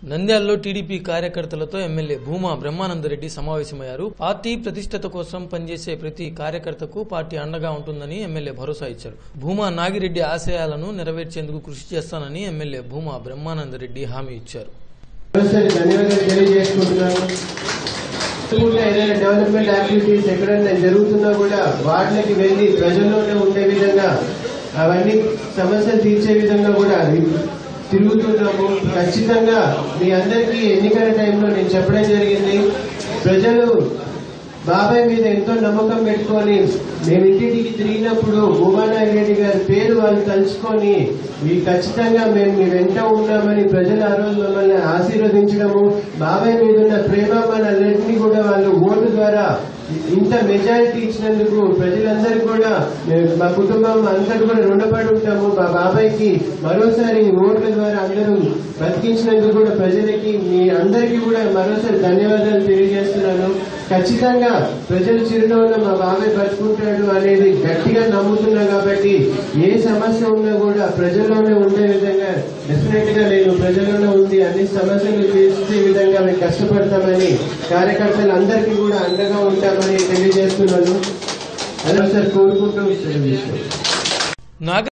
నంద్యాలలో టీడీపీ కార్యకర్తలతో ఎమ్మెల్యే భూమా బ్రహ్మానందరెడ్డి సమావేశమయ్యారు పార్టీ ప్రతిష్టత కోసం పనిచేసే ప్రతి కార్యకర్తకు పార్టీ అండగా ఉంటుందని ఎమ్మెల్యే భరోసా ఇచ్చారు భూమా నాగిరెడ్డి ఆశయాలను నెరవేర్చేందుకు కృషి చేస్తానని ఎమ్మెల్యే భూమా బ్రహ్మానందరెడ్డి హామీ ఇచ్చారు సరే ధన్యవాదాలు తెలియజేసుకుంటున్నాను కూడా ఏదైనా డెవలప్మెంట్ యాక్టివిటీస్ ఎక్కడైనా జరుగుతున్నా కూడా వాటికి వెళ్ళి ప్రజల్లోనే ఉండే విధంగా అవన్నీ సమస్యలు తీర్చే విధంగా కూడా తిరుగుతున్నాము ఖచ్చితంగా మీ అందరికీ ఎన్నికల టైంలో నేను చెప్పడం జరిగింది ప్రజలు బాబాయ్ మీద ఎంతో నమ్మకం పెట్టుకొని మేము ఇంటింటికి తిరిగినప్పుడు భూమానాయుడు రెడ్డి గారి పేరు వాళ్ళు తలుచుకొని మీ ఖచ్చితంగా మేము మీ వెంట ఉన్నామని ప్రజలు ఆ రోజు మమ్మల్ని ఆశీర్వదించడము బాబాయ్ మీద ఉన్న ప్రేమ మనన్నింటినీ కూడా వాళ్ళు ఓటు ద్వారా ఇంత మెజారిటీ ఇచ్చినందుకు ప్రజలందరూ కూడా మేము- మా కుటుంబం అందరూ కూడా రుణపడి ఉంటాము మా బాబాయ్కి మరోసారి ఓట్ల ద్వారా అందరూ బతికించినందుకు కూడా ప్రజలకి మీ అందరికీ కూడా మరోసారి ధన్యవాదాలు తెలియజేస్తున్నాను ఖచ్చితంగా ప్రజల చిరునవ్వులో మా బాబాయ్ బతుకుంటాడు అనేది గట్టిగా నమ్ముతున్నా కాబట్టి ఏ సమస్య ఉన్నా కూడా ప్రజల్లోనే ఉండే విధంగా డెఫినెట్ గా నేను ప్రజల్లోనే ఉంది అన్ని సమస్యలు తీర్చే విధంగా మేము కష్టపడతామని కార్యకర్తలు అందరికీ కూడా అండగా ఉంటామని తెలియజేస్తున్నాను అదే సార్ కోరుకుంటూ సెలవు తీసుకుంటాను. నాగ